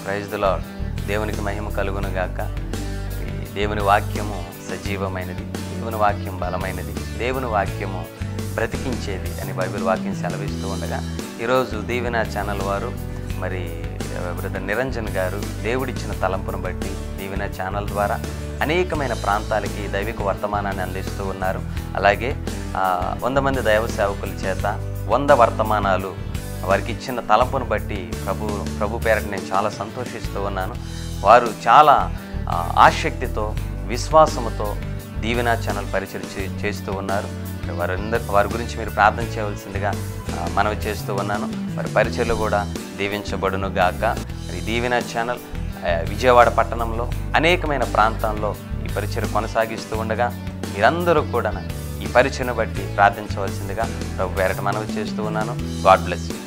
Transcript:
praise the lord దేవునికి మహిమ కలుగును గాక ఈ దేవుని వాక్యము సజీవమైనది దేవుని వాక్యం బలమైనది దేవుని వాక్యము బ్రతికించేది అని బైబిల్ వాక్యం సెలవిస్తూ ఉండగా ఈరోజు దీవెన ఛానల్ వారు మరి బ్రదర్ నిరంజన్ గారు దేవుడిచ్చిన తలంపును బట్టి దీవెన ఛానల్ ద్వారా అనేకమైన ప్రాంతాలకి దైవిక వర్తమానాన్ని అందిస్తూ ఉన్నారు అలాగే ఆ, వంద మంది దైవ సేవకుల చేత వంద వర్తమానాలు వారికి ఇచ్చిన తలంపును బట్టి ప్రభు ప్రభు పేరట నేను చాలా సంతోషిస్తూ ఉన్నాను వారు చాలా ఆ, ఆసక్తితో విశ్వాసముతో దీవెన ఛానల్ పరిచయం చే- చేస్తూ ఉన్నారు వారందరి వారి గురించి మీరు ప్రార్థన చేయవలసిందిగా ఆ, మనవి చేస్తూ ఉన్నాను వారి పరిచయలు కూడా దీవించబడును గాక మరి దీవెన ఛానల్ ఆ, విజయవాడ పట్టణంలో అనేకమైన ప్రాంతాల్లో ఈ పరిచయం కొనసాగిస్తూ ఉండగా మీరందరూ కూడా ఈ పరిచయను బట్టి ప్రార్థించవలసిందిగా ప్రభు పేరట మనవి చేస్తూ ఉన్నాను గాడ్ బ్లెస్ యూ